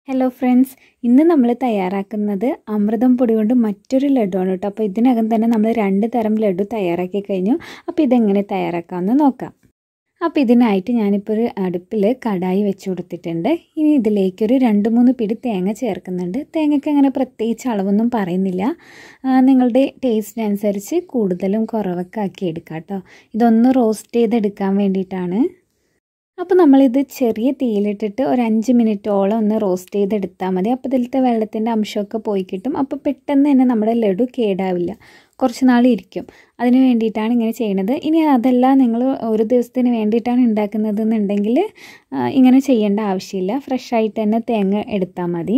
hello friends ഇന്ന് നമ്മൾ തയ്യാറാക്കുന്നത് അമൃതം പൊടി കൊണ്ട് മറ്റൊരു ലഡുവാണ് കേട്ടോ അപ്പോൾ ഇതിനകം തന്നെ നമ്മൾ രണ്ട് തരം ലഡു തയ്യാറാക്കി കഴിഞ്ഞു അപ്പോൾ ഇതെങ്ങനെ തയ്യാറാക്കാമെന്ന് നോക്കാം അപ്പോൾ ഇതിനായിട്ട് ഞാനിപ്പോൾ ഒരു അടുപ്പിൽ കടായി വെച്ച് കൊടുത്തിട്ടുണ്ട് ഇനി ഇതിലേക്കൊരു രണ്ട് മൂന്ന് പിടി തേങ്ങ ചേർക്കുന്നുണ്ട് തേങ്ങയ്ക്ക് അങ്ങനെ പ്രത്യേകിച്ച് അളവൊന്നും പറയുന്നില്ല നിങ്ങളുടെ ടേസ്റ്റിനനുസരിച്ച് കൂടുതലും കുറവൊക്കെ ആക്കി എടുക്കാം കേട്ടോ ഇതൊന്ന് റോസ്റ്റ് ചെയ്തെടുക്കാൻ വേണ്ടിയിട്ടാണ് അപ്പോൾ നമ്മളിത് ചെറിയ തീയിലിട്ടിട്ട് ഒരു അഞ്ച് മിനിറ്റോളം ഒന്ന് റോസ്റ്റ് ചെയ്തെടുത്താൽ മതി അപ്പോൾ ഇതിലത്തെ വെള്ളത്തിൻ്റെ അംശമൊക്കെ പോയി കിട്ടും അപ്പോൾ പെട്ടെന്ന് തന്നെ നമ്മുടെ ലഡു കേടാവില്ല കുറച്ച് നാൾ ഇരിക്കും അതിന് വേണ്ടിയിട്ടാണ് ഇങ്ങനെ ചെയ്യുന്നത് ഇനി അതല്ല നിങ്ങൾ ഒരു ദിവസത്തിന് വേണ്ടിയിട്ടാണ് ഉണ്ടാക്കുന്നത് എന്നുണ്ടെങ്കിൽ ഇങ്ങനെ ചെയ്യേണ്ട ആവശ്യമില്ല ഫ്രഷ് ആയിട്ട് തന്നെ തേങ്ങ എടുത്താൽ മതി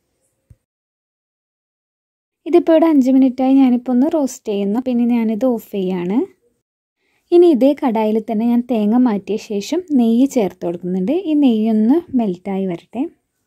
ഇതിപ്പോൾ ഇവിടെ അഞ്ച് മിനിറ്റായി ഞാനിപ്പോൾ ഒന്ന് റോസ്റ്റ് ചെയ്യുന്നു പിന്നെ ഞാനിത് ഓഫ് ചെയ്യാണ് ഇനി ഇതേ കടായിൽ തന്നെ ഞാൻ തേങ്ങ മാറ്റിയ ശേഷം നെയ്യ് ചേർത്ത് കൊടുക്കുന്നുണ്ട് ഈ നെയ്യൊന്ന് മെൽറ്റായി വരട്ടെ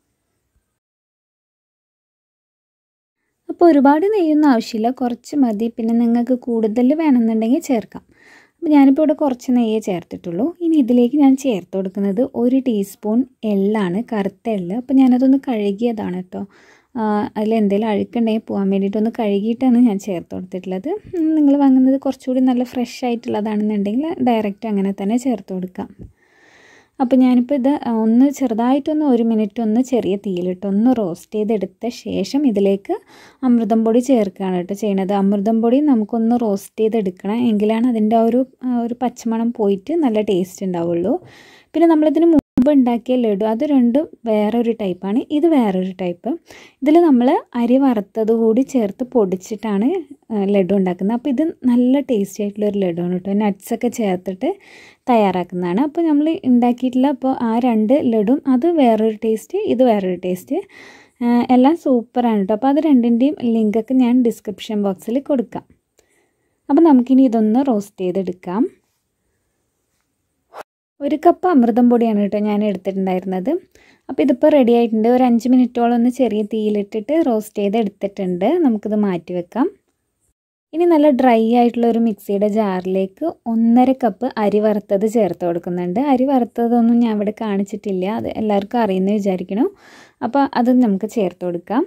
അപ്പോൾ ഒരുപാട് നെയ്യൊന്നും ആവശ്യമില്ല കുറച്ച് മതി പിന്നെ നിങ്ങൾക്ക് കൂടുതൽ വേണമെന്നുണ്ടെങ്കിൽ ചേർക്കാം അപ്പോൾ ഞാനിപ്പോൾ ഇവിടെ കുറച്ച് നെയ്യേ ചേർത്തിട്ടുള്ളൂ ഇനി ഇതിലേക്ക് ഞാൻ ചേർത്ത് കൊടുക്കുന്നത് ഒരു ടീസ്പൂൺ എള്ളാണ് കറുത്ത എള്ള് അപ്പോൾ ഞാനതൊന്ന് കഴുകിയതാണ് കേട്ടോ അതിൽ എന്തെങ്കിലും അഴുക്കുണ്ടെങ്കിൽ പോകാൻ വേണ്ടിയിട്ടൊന്ന് കഴുകിയിട്ടാണ് ഞാൻ ചേർത്ത് കൊടുത്തിട്ടുള്ളത് നിങ്ങൾ വാങ്ങുന്നത് കുറച്ചുകൂടി നല്ല ഫ്രഷ് ആയിട്ടുള്ളതാണെന്നുണ്ടെങ്കിൽ ഡയറക്റ്റ് അങ്ങനെ തന്നെ ചേർത്ത് കൊടുക്കാം അപ്പോൾ ഞാനിപ്പോൾ ഇത് ഒന്ന് ചെറുതായിട്ടൊന്ന് ഒരു മിനിറ്റ് ഒന്ന് ചെറിയ തീയിലിട്ട് ഒന്ന് റോസ്റ്റ് ചെയ്തെടുത്ത ശേഷം ഇതിലേക്ക് അമൃതം പൊടി ചേർക്കുകയാണ് കേട്ടോ ചെയ്യണത് അമൃതം പൊടി നമുക്കൊന്ന് റോസ്റ്റ് ചെയ്തെടുക്കണം എങ്കിലാണ് അതിൻ്റെ ഒരു ഒരു പച്ചമണം പോയിട്ട് നല്ല ടേസ്റ്റ് ഉണ്ടാവുള്ളൂ പിന്നെ നമ്മളിതിന് മുമ്പ് ഉണ്ടാക്കിയ ലഡു അത് രണ്ടും വേറൊരു ടൈപ്പാണ് ഇത് വേറൊരു ടൈപ്പ് ഇതിൽ നമ്മൾ അരി വറുത്തത് കൂടി ചേർത്ത് പൊടിച്ചിട്ടാണ് ലഡു ഉണ്ടാക്കുന്നത് അപ്പോൾ ഇത് നല്ല ടേസ്റ്റി ആയിട്ടുള്ള ഒരു ലഡുവാണ് കേട്ടോ നട്ട്സൊക്കെ ചേർത്തിട്ട് തയ്യാറാക്കുന്നതാണ് അപ്പോൾ നമ്മൾ ഉണ്ടാക്കിയിട്ടുള്ള അപ്പോൾ ആ രണ്ട് ലഡും അത് വേറൊരു ടേസ്റ്റ് ഇത് വേറൊരു ടേസ്റ്റ് എല്ലാം സൂപ്പറാണ് കേട്ടോ അപ്പോൾ അത് രണ്ടിൻ്റെയും ലിങ്കൊക്കെ ഞാൻ ഡിസ്ക്രിപ്ഷൻ ബോക്സിൽ കൊടുക്കാം അപ്പോൾ നമുക്കിനി ഇതൊന്ന് റോസ്റ്റ് ചെയ്തെടുക്കാം ഒരു കപ്പ് അമൃതം പൊടിയാണ് കേട്ടോ ഞാൻ എടുത്തിട്ടുണ്ടായിരുന്നത് അപ്പോൾ ഇതിപ്പോൾ റെഡി ആയിട്ടുണ്ട് ഒരു അഞ്ച് മിനിറ്റോളം ഒന്ന് ചെറിയ തീയിലിട്ടിട്ട് റോസ്റ്റ് ചെയ്ത് എടുത്തിട്ടുണ്ട് നമുക്കിത് മാറ്റി വെക്കാം ഇനി നല്ല ഡ്രൈ ആയിട്ടുള്ള ഒരു മിക്സിയുടെ ജാറിലേക്ക് ഒന്നര കപ്പ് അരി വറുത്തത് ചേർത്ത് കൊടുക്കുന്നുണ്ട് അരി വറുത്തതൊന്നും ഞാൻ ഇവിടെ കാണിച്ചിട്ടില്ല അത് എല്ലാവർക്കും അറിയുമെന്ന് വിചാരിക്കണം അപ്പോൾ അത് നമുക്ക് ചേർത്ത് കൊടുക്കാം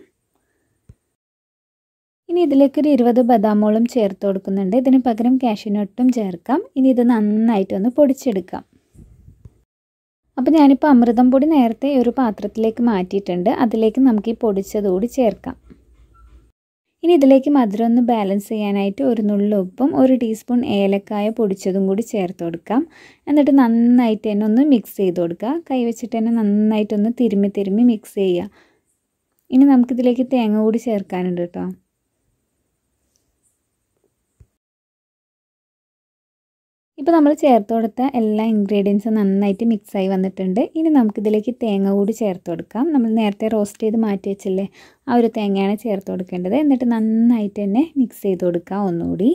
ഇനി ഇതിലേക്കൊരു ഇരുപത് ബദാമോളും ചേർത്ത് കൊടുക്കുന്നുണ്ട് ഇതിന് പകരം കാഷ്യൂനട്ടും ചേർക്കാം ഇനി ഇത് നന്നായിട്ടൊന്ന് പൊടിച്ചെടുക്കാം അപ്പോൾ ഞാനിപ്പോൾ അമൃതം പൊടി നേരത്തെ ഒരു പാത്രത്തിലേക്ക് മാറ്റിയിട്ടുണ്ട് അതിലേക്ക് നമുക്ക് ഈ പൊടിച്ചതുകൂടി ചേർക്കാം ഇനി ഇതിലേക്ക് മധുരം ഒന്ന് ബാലൻസ് ചെയ്യാനായിട്ട് ഒരു നുള്ളു ഉപ്പും ഒരു ടീസ്പൂൺ ഏലക്കായ പൊടിച്ചതും കൂടി ചേർത്ത് കൊടുക്കാം എന്നിട്ട് നന്നായിട്ട് തന്നെ ഒന്ന് മിക്സ് ചെയ്ത് കൊടുക്കുക കൈ വെച്ചിട്ട് തന്നെ നന്നായിട്ടൊന്ന് തിരുമ്മി തിരുമ്മി മിക്സ് ചെയ്യുക ഇനി നമുക്കിതിലേക്ക് തേങ്ങ കൂടി ചേർക്കാനുണ്ട് കേട്ടോ ഇപ്പോൾ നമ്മൾ ചേർത്ത് കൊടുത്ത എല്ലാ ഇൻഗ്രീഡിയൻസും നന്നായിട്ട് മിക്സായി വന്നിട്ടുണ്ട് ഇനി നമുക്കിതിലേക്ക് തേങ്ങ കൂടി ചേർത്ത് കൊടുക്കാം നമ്മൾ നേരത്തെ റോസ്റ്റ് ചെയ്ത് മാറ്റി വെച്ചില്ലേ ആ ഒരു തേങ്ങയാണ് ചേർത്ത് കൊടുക്കേണ്ടത് എന്നിട്ട് നന്നായിട്ട് തന്നെ മിക്സ് ചെയ്ത് കൊടുക്കാം ഒന്നുകൂടി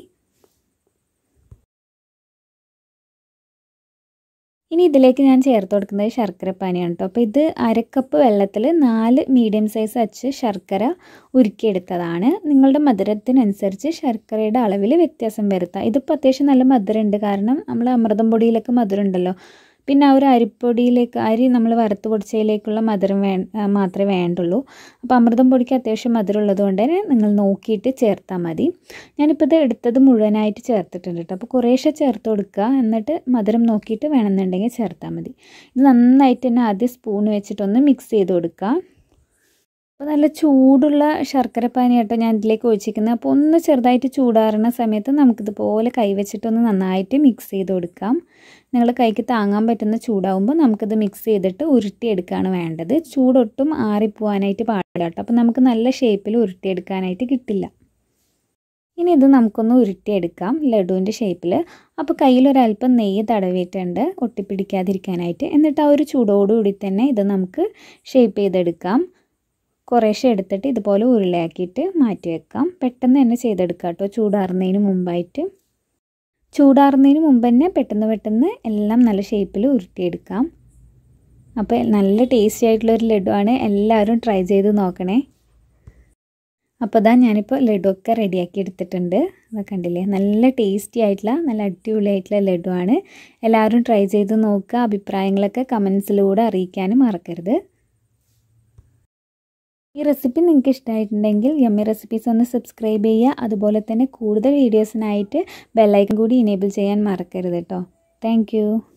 ഇനി ഇതിലേക്ക് ഞാൻ ചേർത്ത് കൊടുക്കുന്നത് ശർക്കരപ്പാനിയാണ് കേട്ടോ അപ്പോൾ ഇത് അരക്കപ്പ് വെള്ളത്തിൽ നാല് മീഡിയം സൈസ് അച്ച് ശർക്കര ഉരുക്കിയെടുത്തതാണ് നിങ്ങളുടെ മധുരത്തിനനുസരിച്ച് ശർക്കരയുടെ അളവിൽ വ്യത്യാസം വരുത്താം ഇതിപ്പോൾ അത്യാവശ്യം നല്ല മധുരമുണ്ട് കാരണം നമ്മൾ അമൃതം പൊടിയിലൊക്കെ മധുരം ഉണ്ടല്ലോ പിന്നെ ആ ഒരു അരിപ്പൊടിയിലേക്ക് അരി നമ്മൾ വറുത്ത് പൊടിച്ചതിലേക്കുള്ള മധുരം വേ മാത്രമേ വേണ്ടുള്ളൂ അപ്പോൾ അമൃതം പൊടിക്ക് അത്യാവശ്യം മധുരം ഉള്ളതുകൊണ്ട് തന്നെ നിങ്ങൾ നോക്കിയിട്ട് ചേർത്താൽ മതി ഞാനിപ്പോൾ ഇത് എടുത്തത് മുഴുവനായിട്ട് ചേർത്തിട്ടുണ്ട് കേട്ടോ അപ്പോൾ കുറേശ്ശെ ചേർത്ത് കൊടുക്കുക എന്നിട്ട് മധുരം നോക്കിയിട്ട് വേണമെന്നുണ്ടെങ്കിൽ ചേർത്താൽ മതി ഇത് നന്നായിട്ട് തന്നെ ആദ്യം സ്പൂൺ വെച്ചിട്ടൊന്ന് മിക്സ് ചെയ്ത് കൊടുക്കുക അപ്പോൾ നല്ല ചൂടുള്ള ശർക്കരപ്പാനി കേട്ടോ ഞാൻ ഇതിലേക്ക് ഒഴിച്ചിരിക്കുന്നത് അപ്പോൾ ഒന്ന് ചെറുതായിട്ട് ചൂടാറുന്ന സമയത്ത് നമുക്കിതുപോലെ കൈവച്ചിട്ടൊന്ന് നന്നായിട്ട് മിക്സ് ചെയ്ത് കൊടുക്കാം നിങ്ങൾ കൈക്ക് താങ്ങാൻ പറ്റുന്ന ചൂടാവുമ്പോൾ നമുക്കിത് മിക്സ് ചെയ്തിട്ട് ഉരുട്ടിയെടുക്കുകയാണ് വേണ്ടത് ചൂടൊട്ടും ആറിപ്പോവാനായിട്ട് പാടില്ല കേട്ടോ അപ്പോൾ നമുക്ക് നല്ല ഷേപ്പിൽ ഉരുട്ടിയെടുക്കാനായിട്ട് കിട്ടില്ല ഇനി ഇത് നമുക്കൊന്ന് ഉരുട്ടിയെടുക്കാം ലഡുവിൻ്റെ ഷേപ്പിൽ അപ്പോൾ കയ്യിലൊരല്പം നെയ്യ് തടവിയിട്ടുണ്ട് ഒട്ടിപ്പിടിക്കാതിരിക്കാനായിട്ട് എന്നിട്ട് ആ ഒരു ചൂടോടുകൂടി തന്നെ ഇത് നമുക്ക് ഷേപ്പ് ചെയ്തെടുക്കാം കുറേശ്ശെ എടുത്തിട്ട് ഇതുപോലെ ഉരുളയാക്കിയിട്ട് മാറ്റി വെക്കാം പെട്ടെന്ന് തന്നെ ചെയ്തെടുക്കാം കേട്ടോ ചൂടാറുന്നതിന് മുമ്പായിട്ട് ചൂടാറുന്നതിന് മുമ്പ് തന്നെ പെട്ടെന്ന് പെട്ടെന്ന് എല്ലാം നല്ല ഷേപ്പിൽ ഉരുട്ടിയെടുക്കാം അപ്പോൾ നല്ല ടേസ്റ്റി ആയിട്ടുള്ളൊരു ലഡുവാണ് എല്ലാവരും ട്രൈ ചെയ്ത് നോക്കണേ അപ്പോൾ ഇതാ ഞാനിപ്പോൾ ലഡു ഒക്കെ റെഡിയാക്കി എടുത്തിട്ടുണ്ട് അത് കണ്ടില്ലേ നല്ല ടേസ്റ്റി ആയിട്ടുള്ള നല്ല അടിപൊളിയായിട്ടുള്ള ലഡുവാണ് എല്ലാവരും ട്രൈ ചെയ്ത് നോക്കുക അഭിപ്രായങ്ങളൊക്കെ കമൻസിലൂടെ അറിയിക്കാനും മറക്കരുത് ഈ റെസിപ്പി നിങ്ങൾക്ക് ഇഷ്ടമായിട്ടുണ്ടെങ്കിൽ യമ്മി റെസിപ്പീസ് ഒന്ന് സബ്സ്ക്രൈബ് ചെയ്യുക അതുപോലെ തന്നെ കൂടുതൽ വീഡിയോസിനായിട്ട് ബെല്ലൈക്കൺ കൂടി ഇനേബിൾ ചെയ്യാൻ മറക്കരുത് കേട്ടോ താങ്ക്